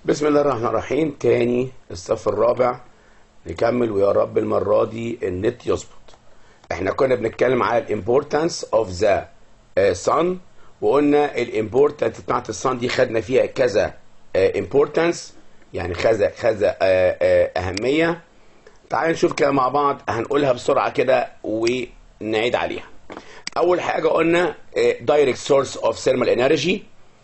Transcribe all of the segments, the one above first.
بسم الله الرحمن الرحيم تاني الصف الرابع نكمل ويا رب المرة دي النت يظبط احنا كنا بنتكلم على الامبورتانس اوف ذا sun وقلنا الامبورتانس بتاعت الصن دي خدنا فيها كذا امبورتانس يعني كذا كذا اهمية تعال نشوف كده مع بعض هنقولها بسرعة كده ونعيد عليها اول حاجة قلنا دايركت سورس اوف ثيرمال انرجي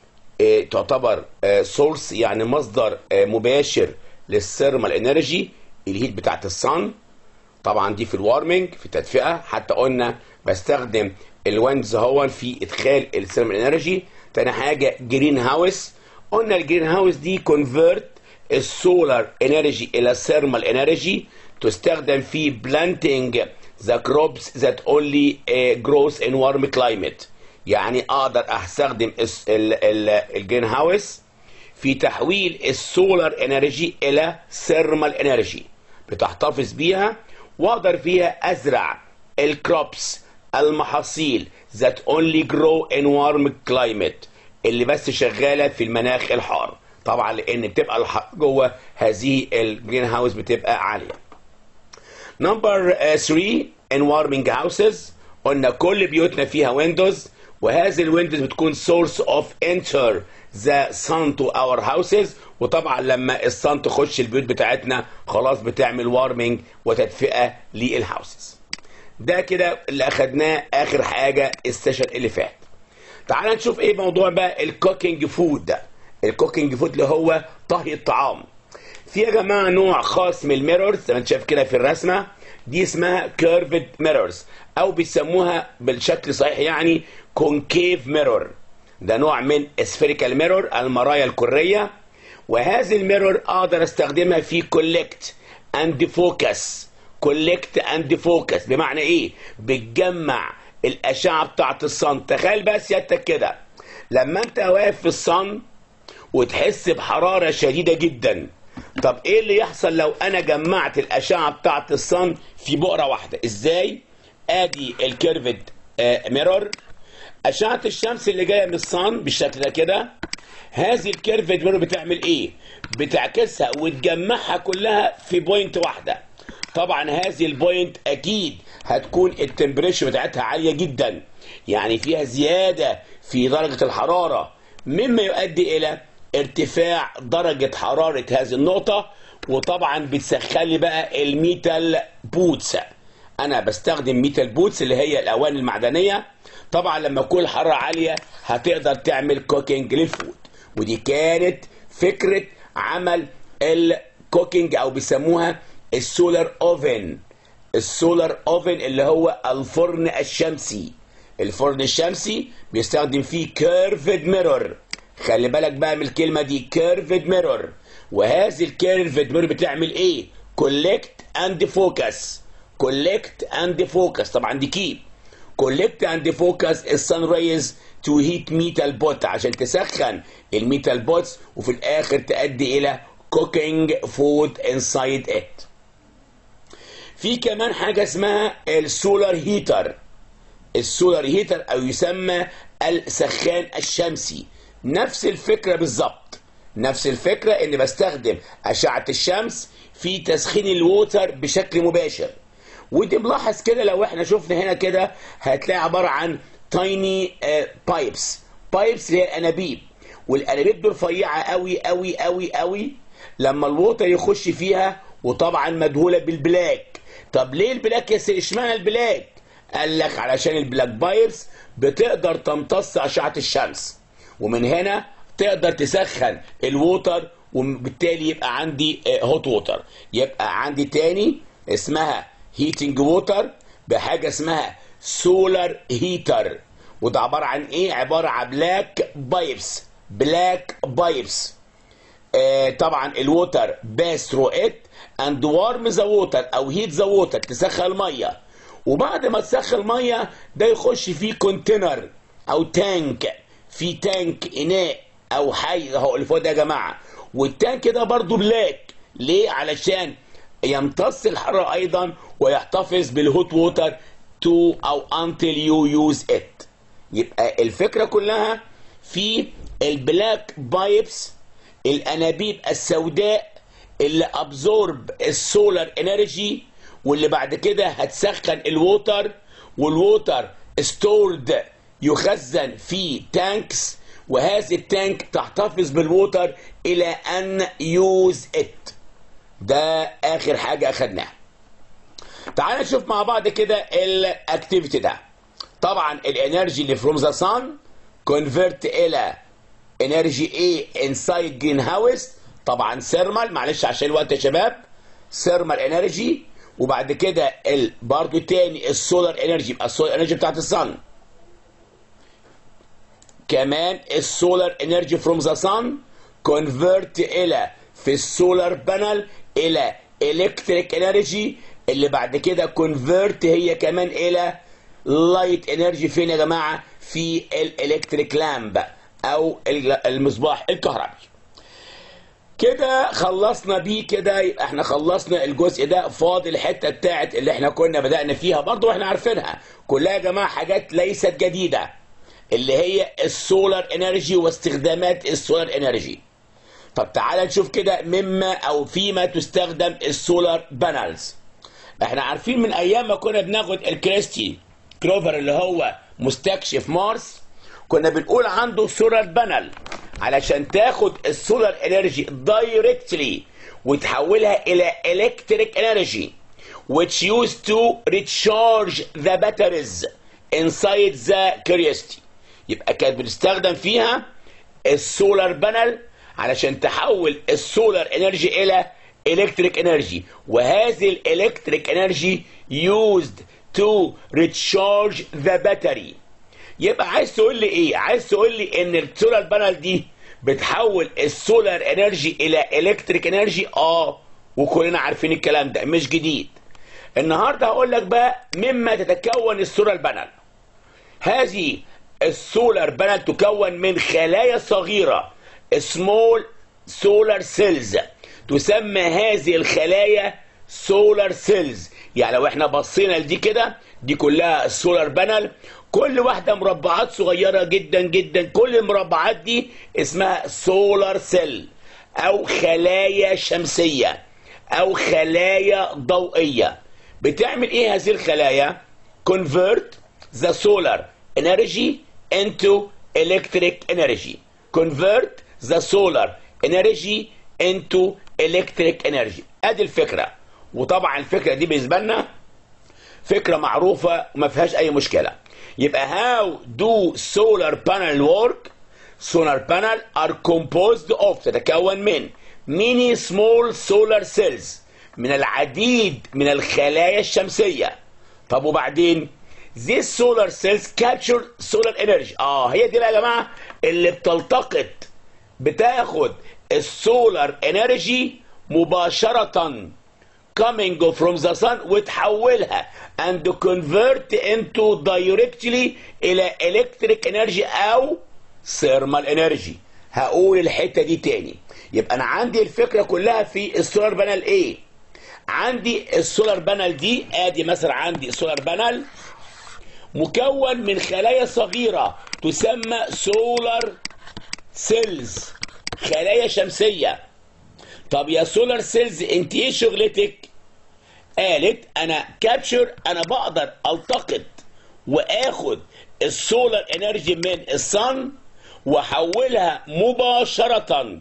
تعتبر سورس يعني مصدر مباشر للثيرمال انرجي الهيت بتاعت الصن طبعا دي في الوارمنج في التدفئه حتى قلنا بستخدم الويندز هو في ادخال الثيرمال انرجي تاني حاجه جرين هاوس قلنا الجرين هاوس دي كونفرت السولار انرجي الى ثيرمال انرجي تستخدم في بلانتنج ذا كروبس ذات اونلي جروس ان وارم كلايمت يعني اقدر استخدم الجرين هاوس في تحويل السولار انرجي الى ثيرمال انرجي بتحتفظ بيها واقدر فيها ازرع الكروبس المحاصيل ذات اونلي جرو ان وارم كلايمت اللي بس شغاله في المناخ الحار طبعا لان بتبقى الحر جوه هذه الجرين هاوس بتبقى عاليه نمبر 3 ان وارمنج هاوسز قلنا كل بيوتنا فيها ويندوز وهذه الويندوز بتكون سورس اوف انتر ذا sun تو اور هاوسز وطبعا لما الصن تخش البيوت بتاعتنا خلاص بتعمل وارمنج وتدفئه للهاوسز ده كده اللي اخدناه اخر حاجه السيشن اللي فات تعال نشوف ايه موضوع بقى الكوكينج فود ده الكوكينج فود اللي هو طهي الطعام في يا جماعه نوع خاص من الميرورز زي ما انت شايف كده في الرسمه دي اسمها كيرفد ميرورز او بيسموها بالشكل صحيح يعني كونكيف ميرور ده نوع من اسفيريكال ميرور المرايا الكريه وهذه الميرور اقدر استخدمها في كولكت اند فوكس كولكت اند فوكس بمعنى ايه بتجمع الاشعه بتاعت الصن تخيل بقى سيادتك كده لما انت واقف في الصن وتحس بحراره شديده جدا طب ايه اللي يحصل لو انا جمعت الاشعه بتاعت الصن في بؤره واحده ازاي ادي الكيرفد ميرور اشعه الشمس اللي جايه من الصن بالشكل ده كده هذه الكيرفد ميرور بتعمل ايه بتعكسها وتجمعها كلها في بوينت واحده طبعا هذه البوينت اكيد هتكون التمبريتشر بتاعتها عاليه جدا يعني فيها زياده في درجه الحراره مما يؤدي الى ارتفاع درجه حراره هذه النقطه وطبعا بتسخن لي بقى الميتال بوتس انا بستخدم ميتال بوتس اللي هي الاواني المعدنيه طبعا لما تكون الحراره عاليه هتقدر تعمل كوكينج للفود ودي كانت فكره عمل الكوكينج او بيسموها السولار اوفن السولار اوفن اللي هو الفرن الشمسي الفرن الشمسي بيستخدم فيه كيرفد ميرور خلي بالك بقى من الكلمه دي كيرفد ميرور وهذه الكيرفد ميرور بتعمل ايه كولكت اند فوكس كولكت اند فوكس طبعا دي كي كولكت اند فوكس السان ريز تو هيت ميتال بوت عشان تسخن الميتال بوتس وفي الاخر تؤدي الى كوكينج فود انسايد ات في كمان حاجه اسمها السولار هيتر السولار هيتر او يسمى السخان الشمسي نفس الفكره بالظبط نفس الفكره ان بستخدم اشعه الشمس في تسخين الووتر بشكل مباشر ودي ملاحظ كده لو احنا شفنا هنا كده هتلاقي عباره عن تايني بايبس بايبس اللي هي الانابيب والانابيب دي رفيعه قوي قوي قوي قوي لما الووتر يخش فيها وطبعا مدهوله بالبلاك طب ليه البلاك يا سيدي اشمعنى البلاك قال لك علشان البلاك بايبس بتقدر تمتص اشعه الشمس ومن هنا تقدر تسخن الووتر وبالتالي يبقى عندي هوت ووتر يبقى عندي تاني اسمها هيتنج ووتر بحاجه اسمها سولار هيتر وده عباره عن ايه عباره عن بلاك بايبس بلاك بايبس آه طبعا الووتر باس ثرو ات اند وارم ذا ووتر او هيت ذا ووتر تسخن الميه وبعد ما تسخن الميه ده يخش فيه كونتينر او تانك في تانك اناء او حي اهو اللي فوق ده يا جماعه والتانك ده برضو بلاك ليه علشان يمتص الحراره ايضا ويحتفظ بالهوت ووتر تو او until you use it يبقى الفكره كلها في البلاك بايبس الانابيب السوداء اللي ابزورب السولار انرجي واللي بعد كده هتسخن الووتر والووتر ستورد يخزن في تانكس وهذه التانك تحتفظ بالووتر الى ان يوز ات ده اخر حاجه اخدناها تعال نشوف مع بعض كده الاكتيفيتي ده طبعا الانرجي اللي فروم ذا سان كونفرت الى انرجي ايه انسايد جرين هاوس طبعا سيرمال معلش عشان الوقت يا شباب سيرمال انرجي وبعد كده ال... برضو تاني السولار انرجي يبقى السولار انرجي بتاعت الصن كمان السولار انرجي فروم ذا صن كونفرت الى في السولار بانل الى الكتريك انرجي اللي بعد كده كونفرت هي كمان الى لايت انرجي فين يا جماعه في الالكتريك لامب او المصباح الكهربي كده خلصنا بيه كده يبقى احنا خلصنا الجزء ده فاضل الحته بتاعت اللي احنا كنا بدانا فيها برضو احنا عارفينها كلها يا جماعه حاجات ليست جديده اللي هي السولار انرجي واستخدامات السولار انرجي طب تعال نشوف كده مما او فيما تستخدم السولار بانلز احنا عارفين من ايام ما كنا بناخد الكريستي كروفر اللي هو مستكشف مارس كنا بنقول عنده سولار بانل علشان تاخد السولار انرجي دايركتلي وتحولها الى الكتريك انرجي which used to recharge the batteries inside the curiosity يبقى كانت بتستخدم فيها السولار بانل علشان تحول السولار انرجي الى الكتريك انرجي وهذه الالكتريك انرجي used to recharge the battery يبقى عايز تقول لي ايه عايز تقول لي ان السولار بانل دي بتحول السولار انرجي الى الكتريك انرجي اه وكلنا عارفين الكلام ده مش جديد النهارده هقول لك بقى مما تتكون السولار بانل هذه السولار بانل تكون من خلايا صغيره سمول سولار سيلز تسمى هذه الخلايا سولار سيلز يعني لو احنا بصينا لدي كده دي كلها السولار بانل كل واحدة مربعات صغيرة جدا جدا كل المربعات دي اسمها سولار سيل او خلايا شمسية او خلايا ضوئية بتعمل ايه هذه الخلايا convert the solar energy into electric energy convert the solar energy into electric energy ادي الفكرة وطبعا الفكرة دي بالنسبة لنا فكرة معروفة وما فيهاش اي مشكلة يبقى how do solar panel work solar panel are composed of تتكون من many small solar cells من العديد من الخلايا الشمسية طب وبعدين these solar cells capture solar energy اه هي دي بقى يا جماعة اللي بتلتقط بتاخد السولار انرجي مباشرة coming from the sun وتحولها and convert into directly الى electric energy او thermal energy هقول الحتة دي تاني يبقى انا عندي الفكرة كلها في السولار بانل ايه عندي السولار بانل دي ادي مثلا عندي السولار بانل مكون من خلايا صغيرة تسمى سولار سيلز خلايا شمسية طب يا سولار سيلز انت ايه شغلتك قالت انا كابتشر انا بقدر التقط واخد السولار انرجي من الصن واحولها مباشرة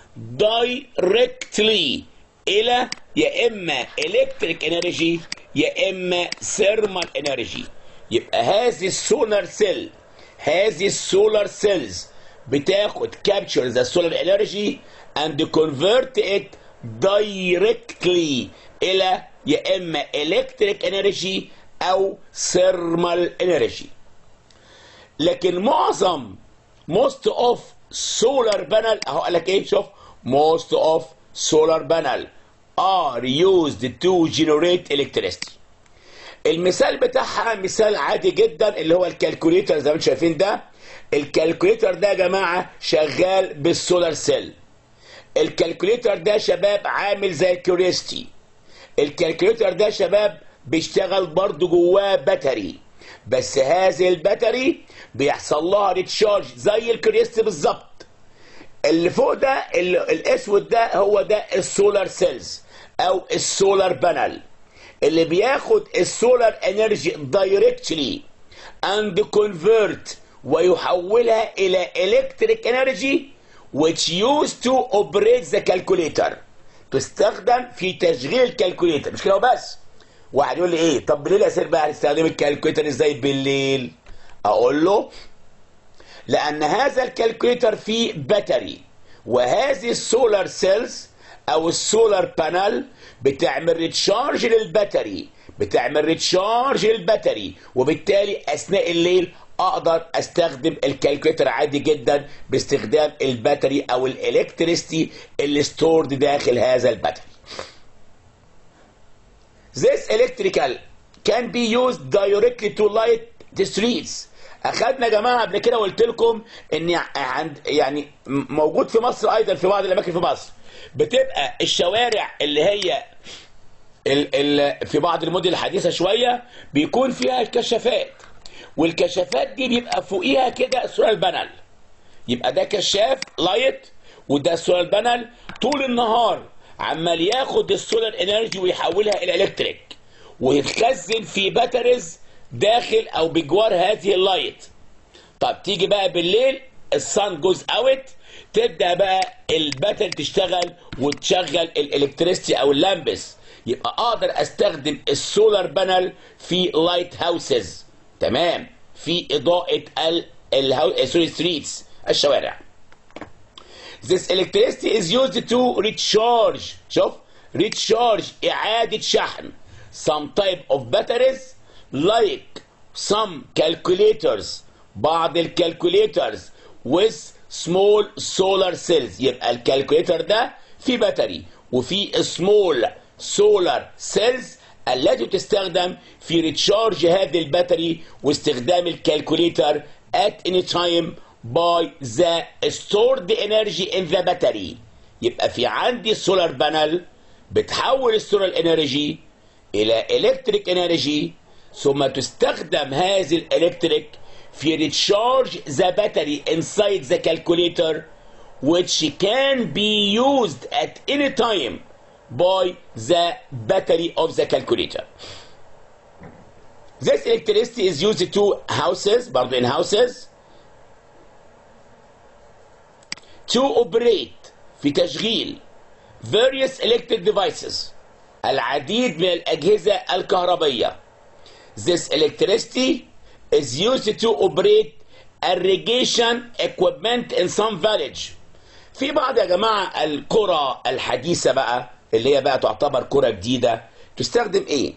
دايركتلي الى يا اما الكتريك انرجي يا اما ثيرمال انرجي يبقى هذه السولار سيل هذه السولار سيلز بتاخد كابتشر ذا سولار انرجي and convert it directly الى يا اما electric energy او thermal energy لكن معظم most of solar panel اهو قال لك ايه شوف most of solar panel are used to generate electricity المثال بتاعها مثال عادي جدا اللي هو الكالكوليتر زي ما انتم شايفين ده الكالكوليتر ده يا جماعه شغال بالسولار سيل الكالكوليتر ده شباب عامل زي الكيوريستي الكالكوليتر ده شباب بيشتغل برضه جواه باتري بس هذه الباتري بيحصل لها ريتشارج زي الكريست بالظبط اللي فوق ده ال- الاسود ده هو ده السولار سيلز او السولار بانل اللي بياخد السولار انرجي دايركتلي اند كونفيرت ويحولها الى الكتريك انرجي which used to operate the calculator تستخدم في تشغيل الكالكوليتر مش كده وبس واحد يقول لي ايه طب بالليل يا سير بقى هنستخدم الكالكوليتر ازاي بالليل اقول له لان هذا الكالكوليتر فيه باتري وهذه السولار سيلز او السولار بانل بتعمل ريتشارج للباتري بتعمل ريتشارج للباتري وبالتالي اثناء الليل اقدر استخدم الكالكوليتر عادي جدا باستخدام الباتري او الالكتريستي اللي ستورد داخل هذا الباتري This electrical can be used directly to light the streets. اخدنا يا جماعه قبل كده وقلت لكم ان عند يعني موجود في مصر ايضا في بعض الاماكن في مصر بتبقى الشوارع اللي هي ال ال في بعض المدن الحديثه شويه بيكون فيها الكشافات والكشافات دي بيبقى فوقيها كده سولار بانل يبقى ده كشاف لايت وده سولار بانل طول النهار عمال ياخد السولار انرجي ويحولها الى الكتريك ويتخزن في باتريز داخل او بجوار هذه اللايت طب تيجي بقى بالليل الصن جوز اوت تبدا بقى الباتري تشتغل وتشغل الالكتريستي او اللامبس يبقى اقدر استخدم السولار بانل في لايت هاوسز تمام في اضاءه ال الهو... سوري ستريتس الشوارع This electricity is used to recharge شوف recharge إعادة شحن some type of batteries like some calculators بعض الكالكوليترز with small solar cells يبقى الكالكوليتر ده في باتري وفي small solar cells التي تستخدم في ريتشارج هذه الباتري واستخدام الكالكوليتر at any time by the stored energy in the battery يبقى في عندي السولار بانل بتحول السولار انرجي الى الكتريك انرجي ثم تستخدم هذه الالكتريك في ريتشارج ذا باتري inside the calculator which can be used at any time by the battery of the calculator. This electricity is used to houses, برضه in houses, to operate في تشغيل various electric devices العديد من الأجهزة الكهربية. This electricity is used to operate irrigation equipment in some village. في بعض يا جماعة القرى الحديثة بقى اللي هي بقى تعتبر قرى جديدة تستخدم ايه؟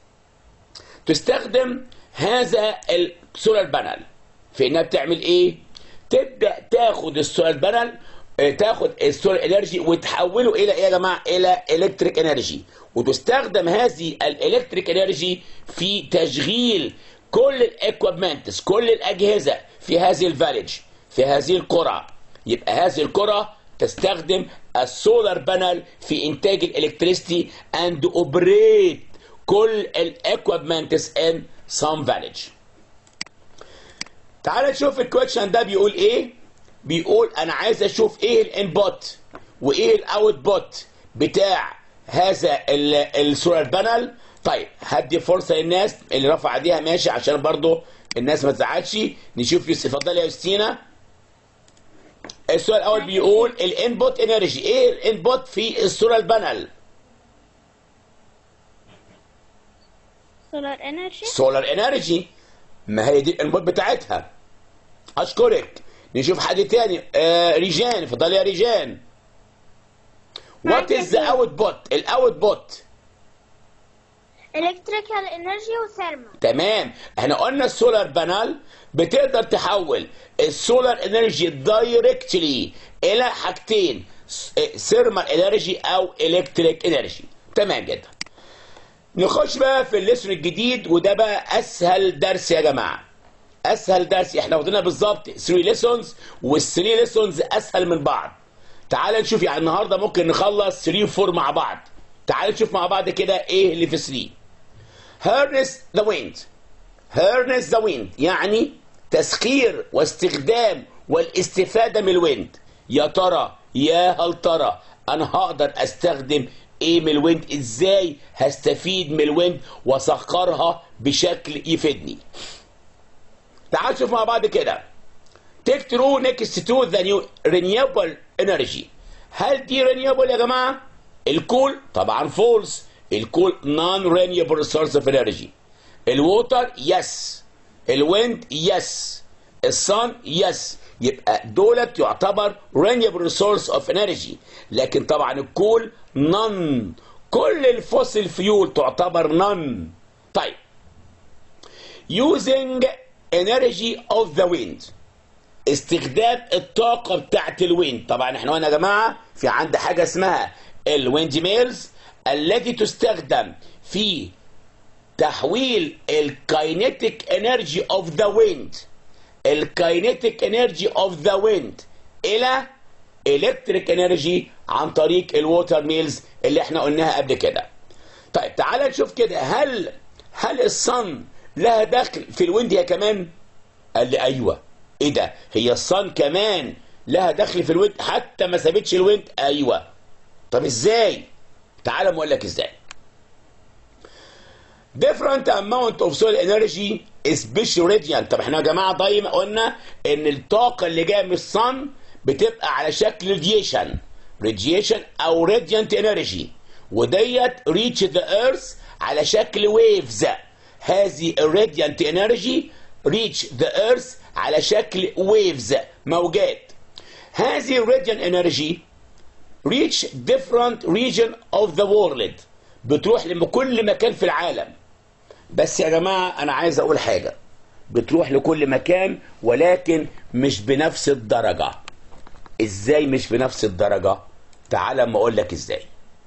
تستخدم هذا السولار بانل في انها بتعمل ايه؟ تبدا تاخد السولار بانل آه، تاخد السولار انرجي وتحوله الى ايه يا جماعه؟ الى الكتريك انرجي وتستخدم هذه الالكتريك انرجي في تشغيل كل الاكويبمنتس كل الاجهزه في هذه الفاليج في هذه القرى يبقى هذه القرى تستخدم السولار بانل في انتاج الالكتريستي اند اوبريت كل الاكويبمنتس ان سام فاليج تعال نشوف الكويشن ده بيقول ايه بيقول انا عايز اشوف ايه الانبوت وايه الاوتبوت بتاع هذا السولار بانل طيب هدي فرصه للناس اللي رفع ايديها ماشي عشان برضو الناس ما تزعلش نشوف يوسف اتفضل يا يوستينا السؤال الاول بيقول الانبوت انرجي ايه الانبوت في السولار بانل solar energy سولار انرجي ما هي دي الانبوت بتاعتها اشكرك نشوف حد تاني آه ريجان اتفضل يا ريجان وات از ذا اوت بوت الاوت بوت electrical energy وثيرمال تمام احنا قلنا السولار بانل بتقدر تحول السولار انرجي دايركتلي الى حاجتين ثيرمال انرجي او الكتريك انرجي تمام جدا نخش بقى في الليسون الجديد وده بقى اسهل درس يا جماعه اسهل درس احنا واخدينها بالظبط 3 ليسونز وال3 ليسونز اسهل من بعض تعال نشوف يعني النهارده ممكن نخلص 3 و4 مع بعض تعال نشوف مع بعض كده ايه اللي في 3 harness the wind harness the wind يعني تسخير واستخدام والاستفادة من الويند يا ترى يا هل ترى انا هقدر استخدم ايه من الويند ازاي هستفيد من الويند واسخرها بشكل يفيدني تعال نشوف مع بعض كده take true next to the new renewable energy هل دي renewable يا جماعه الكول طبعا فولس الكول non renewable source of energy الووتر يس الويند يس الصن يس يبقى دولت يعتبر renewable source of energy لكن طبعا الكول نون كل الفوسيل فيول تعتبر نون طيب using energy of the wind استخدام الطاقة بتاعت الويند طبعا احنا قلنا يا جماعة في عند حاجة اسمها الويند ميلز التي تستخدم في تحويل الكاينيتيك انرجي اوف ذا ويند الكاينيتيك انرجي اوف ذا ويند الى الكتريك انرجي عن طريق الووتر ميلز اللي احنا قلناها قبل كده طيب تعال نشوف كده هل هل الصن لها دخل في الويند هي كمان قال لي ايوه ايه ده هي الصن كمان لها دخل في الويند حتى ما سابتش الويند ايوه طب ازاي تعال اقول لك ازاي different amount of solar energy especially radiant طب احنا يا جماعه دايما قلنا ان الطاقه اللي جايه من الصن بتبقى على شكل راديشن راديشن او radiant energy وديت reach the earth على شكل waves هذه الراديانت انرجي reach the earth على شكل waves موجات هذه الراديانت انرجي reach different region of the world بتروح لكل مكان في العالم بس يا جماعة أنا عايز أقول حاجة بتروح لكل مكان ولكن مش بنفس الدرجة إزاي مش بنفس الدرجة تعال أما أقول لك إزاي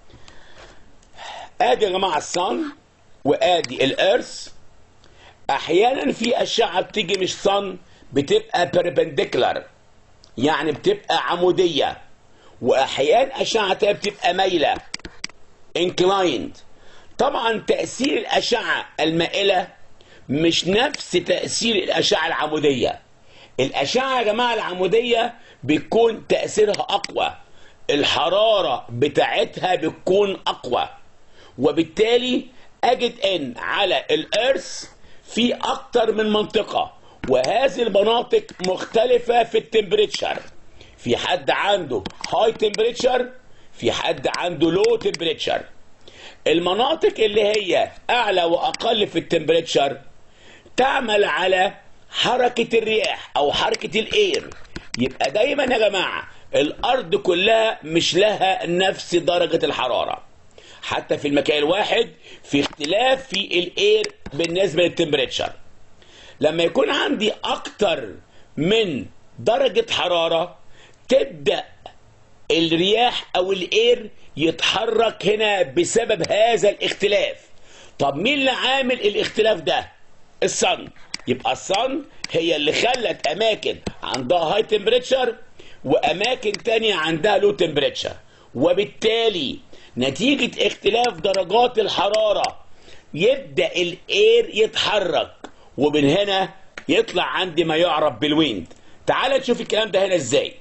آدي يا جماعة الصن وآدي الأرث أحيانا في أشعة بتيجي مش صن بتبقى perpendicular يعني بتبقى عمودية وأحيانا أشعة تانية بتبقى مايلة inclined طبعا تأثير الأشعة المائلة مش نفس تأثير الأشعة العمودية الأشعة يا جماعة العمودية بيكون تأثيرها أقوى الحرارة بتاعتها بتكون أقوى وبالتالي أجد أن على الأرث في أكتر من منطقة وهذه المناطق مختلفة في التمبريتشر في حد عنده هاي تمبريتشر في حد عنده لو تمبريتشر المناطق اللي هي اعلى واقل في التمبريتشر تعمل على حركة الرياح او حركة الاير يبقى دايما يا جماعة الارض كلها مش لها نفس درجة الحرارة حتى في المكان الواحد في اختلاف في الاير بالنسبة للتمبريتشر لما يكون عندي اكتر من درجة حرارة تبدأ الرياح او الاير يتحرك هنا بسبب هذا الاختلاف طب مين اللي عامل الاختلاف ده الصن يبقى الصن هي اللي خلت اماكن عندها هاي تمبريتشر واماكن تانية عندها لو تمبريتشر وبالتالي نتيجة اختلاف درجات الحرارة يبدأ الاير يتحرك ومن هنا يطلع عندي ما يعرف بالويند تعال نشوف الكلام ده هنا ازاي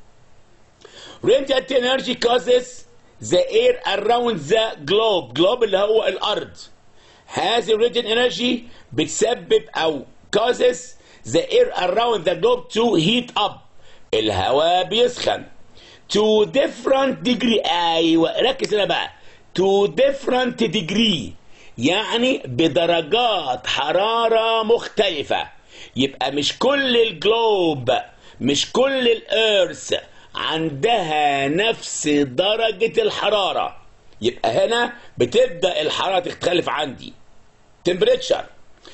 radiant energy causes the air around the globe globe اللي هو الارض هذه radiant energy بتسبب او causes the air around the globe to heat up الهواء بيسخن to different degree ايوه ركز هنا بقى to different degree يعني بدرجات حرارة مختلفة يبقى مش كل الجلوب مش كل الارث عندها نفس درجة الحرارة يبقى هنا بتبدأ الحرارة تختلف عندي temperature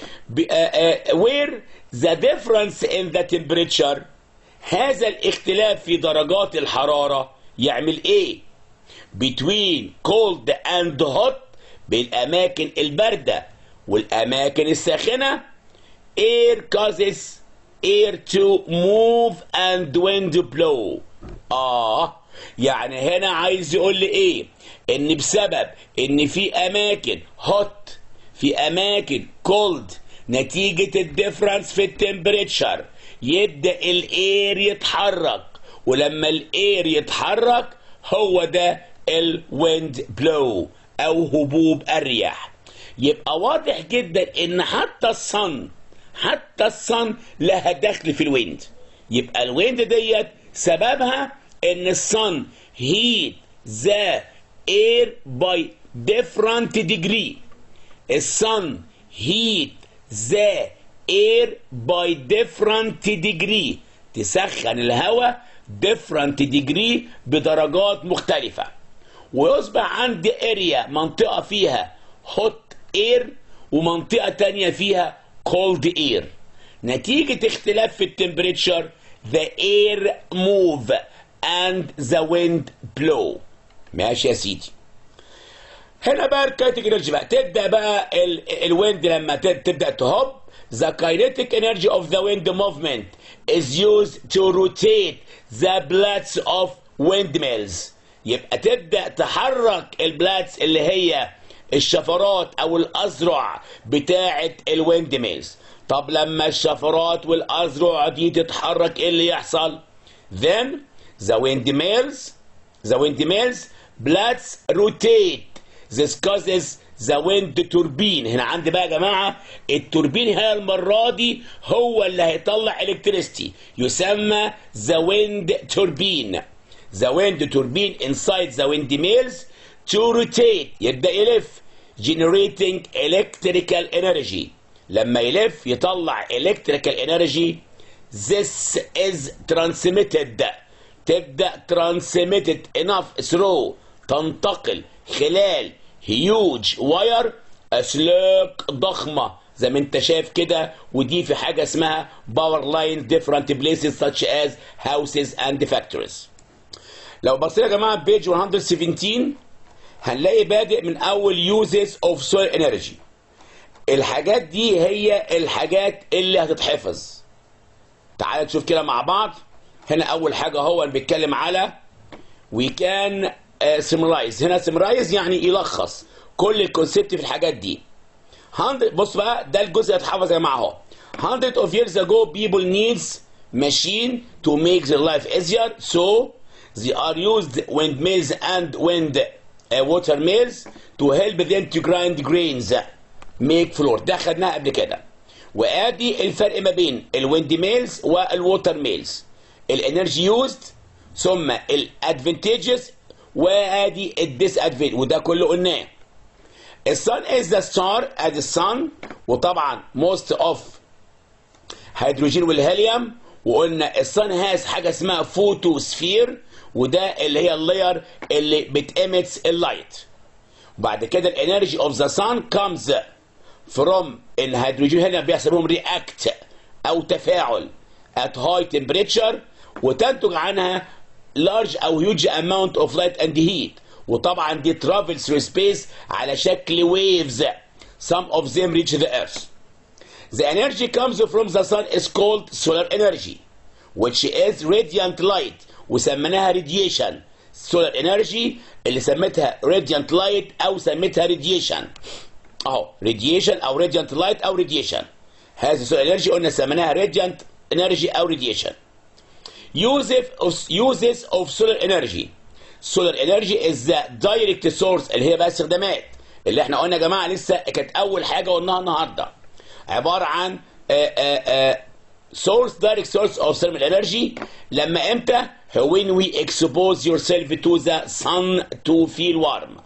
where the difference in the temperature هذا الاختلاف في درجات الحرارة يعمل ايه between cold and hot بالأماكن الباردة والأماكن الساخنة air causes air to move and wind blow اه يعني هنا عايز يقول لي ايه ان بسبب ان في اماكن هوت في اماكن كولد نتيجة الديفرنس في التمبريتشر يبدأ الاير يتحرك ولما الاير يتحرك هو ده الويند بلو او هبوب الرياح يبقى واضح جدا ان حتى الصن حتى الصن لها دخل في الويند يبقى الويند ديت سببها ان الصن هيت ذا اير باي different degree الصن هيت ذا اير باي different degree تسخن الهواء different degree بدرجات مختلفة ويصبح عندي اريا منطقة فيها hot air ومنطقة تانية فيها cold air نتيجة اختلاف في التمبريتشر the air move and the wind blow ماشي يا سيدي هنا بقى الكاينتيك انرجي بقى تبدا بقى الويند لما تبدا تهب the kinetic energy of the wind movement is used to rotate the blades of windmills يبقى تبدا تحرك البلاتس اللي هي الشفرات او الازرع بتاعه الويند ميلز طب لما الشفرات والازرع دي تتحرك ايه اللي يحصل then the windmills the windmills blades rotate this causes the wind turbine هنا عندي بقى يا جماعه التوربين هنا المره دي هو اللي هيطلع الكتريستي يسمى the wind turbine the wind turbine inside the windmills to rotate يبدا يلف generating electrical energy لما يلف يطلع electrical energy this is transmitted تبدا transmitted enough through تنتقل خلال هيوج واير اسلاك ضخمه زي ما انت شايف كده ودي في حاجه اسمها باور لاين different places such as houses and factories لو بصينا يا جماعه بيج 117 هنلاقي بادئ من اول uses of solar energy الحاجات دي هي الحاجات اللي هتتحفظ تعال نشوف كده مع بعض هنا اول حاجه هو بيتكلم على we can سمرايز هنا سمرايز يعني يلخص كل الكونسيبت في الحاجات دي 100 بص بقى ده الجزء اللي اتحفظ يا جماعه اهو 100 of years ago people needs machine to make their life easier so they are used windmills and wind uh, water mills to help them to grind grains make flour ده خدناها قبل كده وادي الفرق ما بين الويند ميلز والووتر ميلز الانرجي يوزد ثم الادفانتجز وادي الديس ادفانتج وده كله قلناه الصن از ذا ستار ادي الصن وطبعا موست اوف هيدروجين والهيليوم وقلنا الصن هاز حاجه اسمها فوتوسفير وده اللي هي اللاير اللي بتامتس اللايت وبعد كده الانرجي اوف ذا صن كامز فروم الهيدروجين هنا بيحصل لهم رياكت او تفاعل at high temperature وتنتج عنها large او huge amount of light and heat وطبعا دي travels through space على شكل waves some of them reach the earth the energy comes from the sun is called solar energy which is radiant light وسميناها radiation solar energy اللي سميتها radiant light او سميتها radiation اهو radiation او radiant light او radiation هذه solar energy قلنا سميناها radiant energy او radiation uses of, uses of solar energy solar energy is the direct source اللي هي بقى استخدامات اللي احنا قلنا يا جماعه لسه كانت اول حاجه قلناها النهارده عباره عن source direct source of thermal energy لما امتى when we expose yourself to the sun to feel warm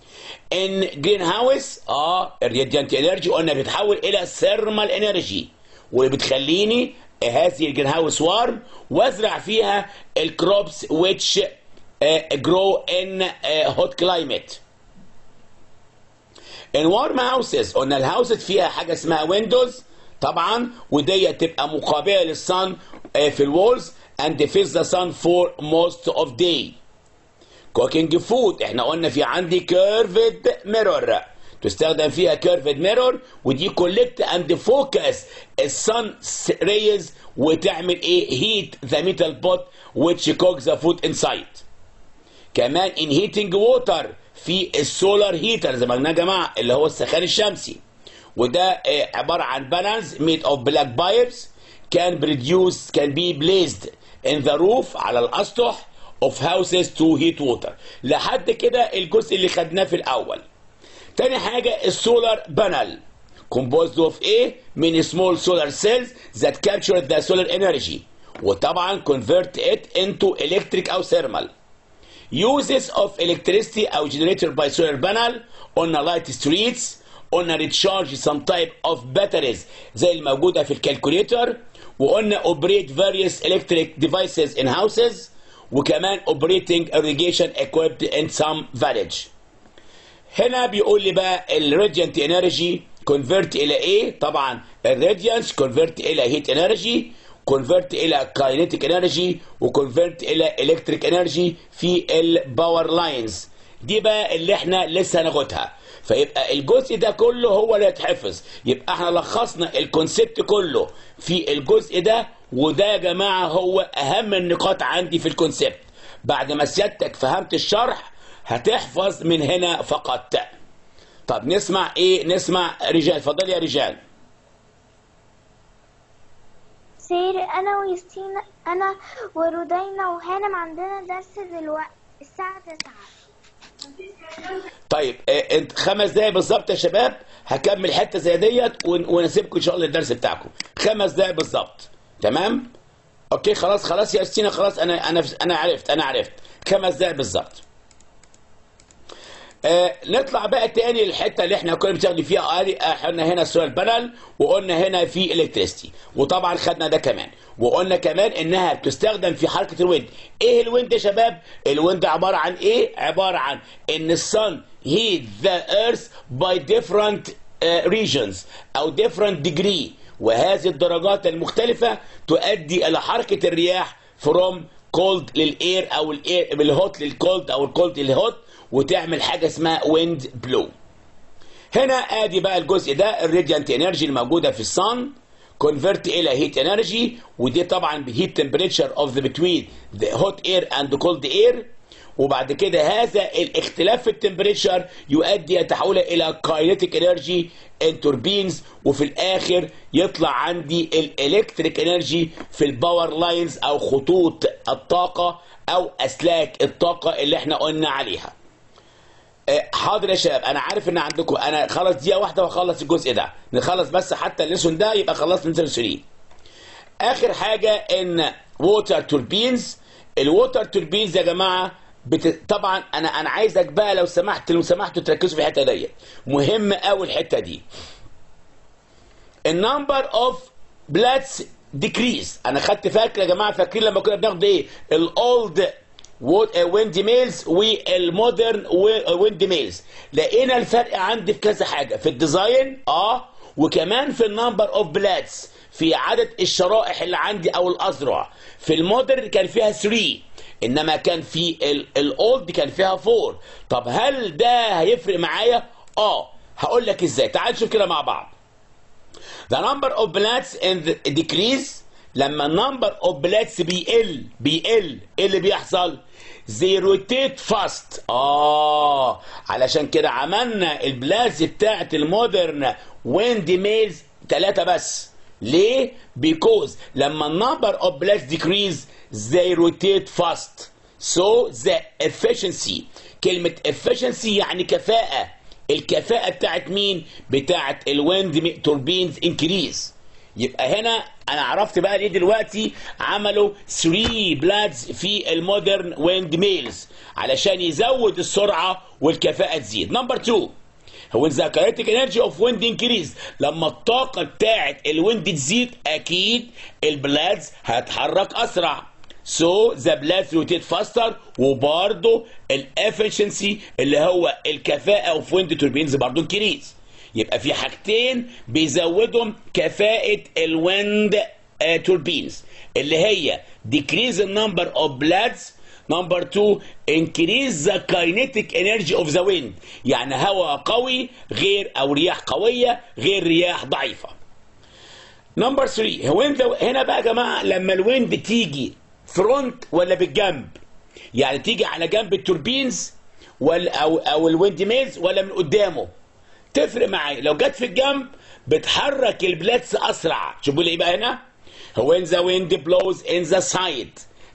in greenhouse اه الراديانت انرجي قلنا بتتحول الى ثيرمال انرجي واللي بتخليني هذه الجرين هاوس وارم وازرع فيها الكروبس which uh, grow in uh, hot climate in warm houses قلنا الهاوسز فيها حاجه اسمها ويندوز طبعا ودي تبقى مقابله للصن uh, في الوولز and face the sun for most of day cooking food احنا قلنا في عندي curved mirror تستخدم فيها كيرفد ميرور ودي كولكت اند فوكس السن ريز وتعمل ايه هيت ذا ميتال بوت which cooks the food inside كمان ان هيتنج ووتر في السولار هيتر زي ما قلنا يا جماعه اللي هو السخان الشمسي وده عباره عن بالانس ميد اوف بلاك بايبس كان بريديوس كان بي بليزد in the roof على الاسطح of houses to heat water لحد كده الجزء اللي خدناه في الاول تاني حاجة السولار بانل composed of ايه من small solar cells that capture the solar energy وطبعا convert it into electric او thermal uses of electricity او generated by solar panel on a light streets قلنا recharge some type of batteries زي الموجودة في الكالكوليتر وقلنا operate various electric devices in houses وكمان operating irrigation equipped in some village هنا بيقول لي بقى الراديانت انرجي كونفرت الى ايه طبعا الراديانس كونفرت الى هيت انرجي كونفرت الى كاينيتيك انرجي وكونفرت الى الكتريك انرجي في الباور لاينز دي بقى اللي احنا لسه هناخدها فيبقى الجزء ده كله هو اللي هيتحفظ يبقى احنا لخصنا الكونسيبت كله في الجزء ده وده يا جماعه هو اهم النقاط عندي في الكونسيبت بعد ما سيادتك فهمت الشرح هتحفظ من هنا فقط طب نسمع ايه نسمع رجال اتفضل يا رجال سير انا ويستينا انا ورودينا وهانم عندنا درس دلوقتي الساعة 9 طيب آه، انت خمس دقايق بالظبط يا شباب هكمل حته زي ديت ون- ونسيبكم ان شاء الله الدرس بتاعكم خمس دقايق بالظبط تمام اوكي خلاص خلاص يا ستينا خلاص انا انا انا عرفت انا عرفت خمس دقايق بالظبط آه نطلع بقى تاني للحته اللي احنا كنا بنشتغل فيها قال احنا هنا السولار بانل وقلنا هنا في الكتريستي وطبعا خدنا ده كمان وقلنا كمان انها بتستخدم في حركه الويند ايه الويند يا شباب الويند عباره عن ايه عباره عن ان الصن heat the earth by different uh, regions او different degree وهذه الدرجات المختلفه تؤدي الى حركه الرياح from cold للاير او الاير من الهوت للكولد او الكولد للهوت وتعمل حاجه اسمها ويند بلو هنا ادي بقى الجزء ده الراديانت انرجي الموجوده في الصن كونفرت الى هيت انرجي ودي طبعا بهيت تمبريتشر اوف ذا بتوين ذا هوت اير اند كولد اير وبعد كده هذا الاختلاف في التمبريتشر يؤدي تحوله الى كاينيتيك انرجي ان توربينز وفي الاخر يطلع عندي الالكتريك انرجي في الباور لاينز او خطوط الطاقه او اسلاك الطاقه اللي احنا قلنا عليها آه، حاضر يا شباب انا عارف ان عندكم انا خلص دقيقه واحده واخلص الجزء ده نخلص بس حتى الليسون ده يبقى خلصنا ليسون 3 اخر حاجه ان ووتر توربينز الووتر توربينز يا جماعه بت... طبعا انا انا عايزك بقى لو سمحت لو سمحتوا تركزوا في الحته ديت مهم قوي الحته دي النمبر اوف بلاتس ديكريز انا خدت فاكر يا جماعه فاكرين لما كنا بناخد ايه الاولد ويند ميلز والمودرن ويند ميلز لقينا الفرق عندي في كذا حاجه في الديزاين اه وكمان في النمبر اوف بلاتس في عدد الشرائح اللي عندي او الاذرع في المودرن كان فيها 3 انما كان في الاولد كان فيها 4 طب هل ده هيفرق معايا اه هقول لك ازاي تعال نشوف كده مع بعض The number of bloods in the decrease لما النمبر اوف بلاتس بيقل بيقل ايه اللي بيحصل؟ they rotate fast اه علشان كده عملنا البلاتس بتاعت المودرن ويند ميلز ثلاثة بس ليه؟ because لما النمبر اوف بلاتس decrease they rotate fast so the efficiency كلمة efficiency يعني كفاءة الكفاءة بتاعت مين؟ بتاعت الويند توربينز انكريز يبقى هنا انا عرفت بقى ليه دلوقتي عملوا 3 بلادز في المودرن ويند ميلز علشان يزود السرعه والكفاءه تزيد نمبر 2 هو ذا كاينتيك انرجي اوف ويند انكريز لما الطاقه بتاعت الويند تزيد اكيد البلادز هتتحرك اسرع سو ذا بلاد روتيت فاستر وبرضه الافشنسي اللي هو الكفاءه اوف ويند توربينز برضه انكريز يبقى في حاجتين بيزودهم كفاءة الويند توربينز اللي هي decrease the number of bloods number two increase the kinetic energy of the wind يعني هواء قوي غير او رياح قوية غير رياح ضعيفة نمبر 3 هو انت هنا بقى يا جماعة لما الويند تيجي فرونت ولا بالجنب يعني تيجي على جنب التوربينز ولا او او الويند ميلز ولا من قدامه تفرق معايا لو جت في الجنب بتحرك البلاتس اسرع شوفوا لي ايه بقى هنا when the wind blows in the side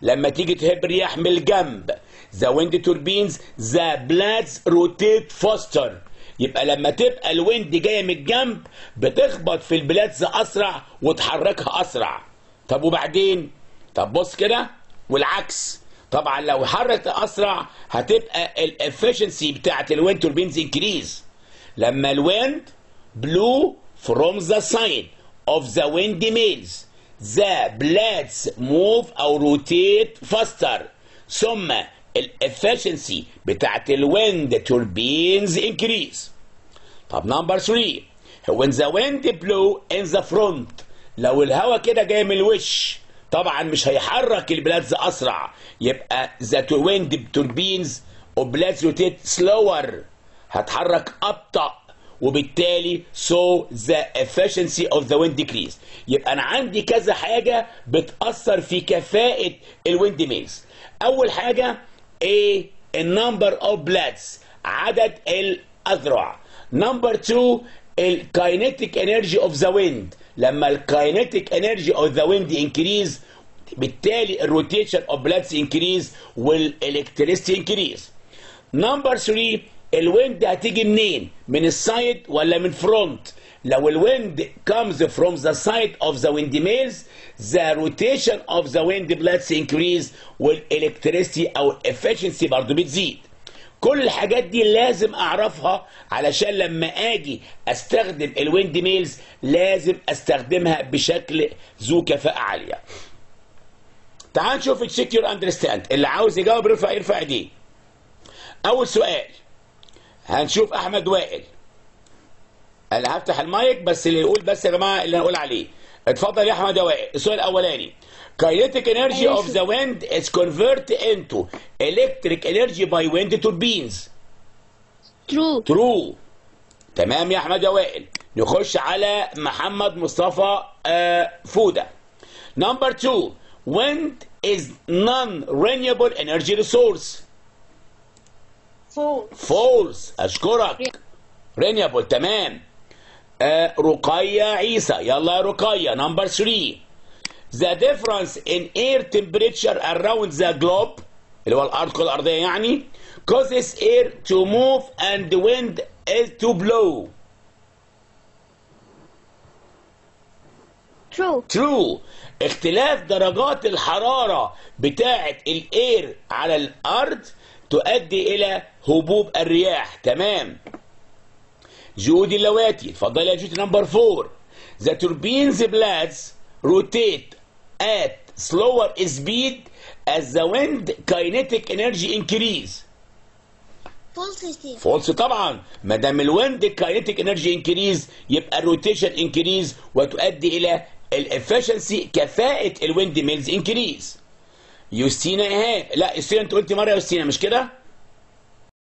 لما تيجي تهب رياح من الجنب the wind turbines the blades rotate faster يبقى لما تبقى الويند جايه من الجنب بتخبط في البلادز اسرع وتحركها اسرع طب وبعدين طب بص كده والعكس طبعا لو حركت اسرع هتبقى الافشنسي بتاعت الويند توربينز انكريز لما الويند بلو from the side of the wind mills the blades move او rotate faster ثم الافشنسي بتاعت الويند توربينز increase طب نمبر 3 when the wind blow in the front لو الهواء كده جاي من الوش طبعا مش هيحرك البلادز اسرع يبقى the wind turbines وبلادز rotate slower هتحرك ابطأ وبالتالي so the efficiency of the wind decrease يبقى انا عندي كذا حاجه بتاثر في كفاءه الويند ميلز اول حاجه ايه النمبر اوف بلادز عدد الاذرع نمبر 2 الكاينيتيك انرجي اوف ذا ويند لما الكاينيتيك انرجي اوف ذا ويند انكريز بالتالي الروتيشن اوف بلادز انكريز والالكتريستي انكريز نمبر 3 الويند هتيجي منين من السايد ولا من فرونت لو الويند comes from the side of the windmills the rotation of the wind blades increase والالكتريستي او efficiency برضه بتزيد كل الحاجات دي لازم اعرفها علشان لما اجي استخدم الويند ميلز لازم استخدمها بشكل ذو كفاءة عالية تعال نشوف تشيك يور اندرستاند اللي عاوز يجاوب يرفع يرفع ايديه اول سؤال هنشوف احمد وائل انا هفتح المايك بس اللي يقول بس يا جماعه اللي هنقول عليه اتفضل يا احمد يا وائل السؤال الاولاني kinetic energy of the wind is converted into electric energy by wind turbines true true تمام يا احمد يا وائل نخش على محمد مصطفى آه فوده نمبر 2 wind is non-renewable energy resource false فولس اشكرك رينيابل تمام آه رقية عيسى يلا يا رقية نمبر 3 the difference in air temperature around the globe اللي هو الارض كل الارضيه يعني causes air to move and the wind is to blow true true اختلاف درجات الحرارة بتاعة الاير على الارض تؤدي الى هبوب الرياح تمام جودي اللواتي اتفضلي يا جودي نمبر 4 the turbines blades rotate at slower speed as the wind kinetic energy increase false فولس طبعا ما دام الويند كاينتيك انرجي انكريز يبقى الروتيشن انكريز وتؤدي الى الافشنسي كفاءه الويند ميلز انكريز يوستينا ايهاب لا يوستينا انت قلتي مره يا يوستينا مش كده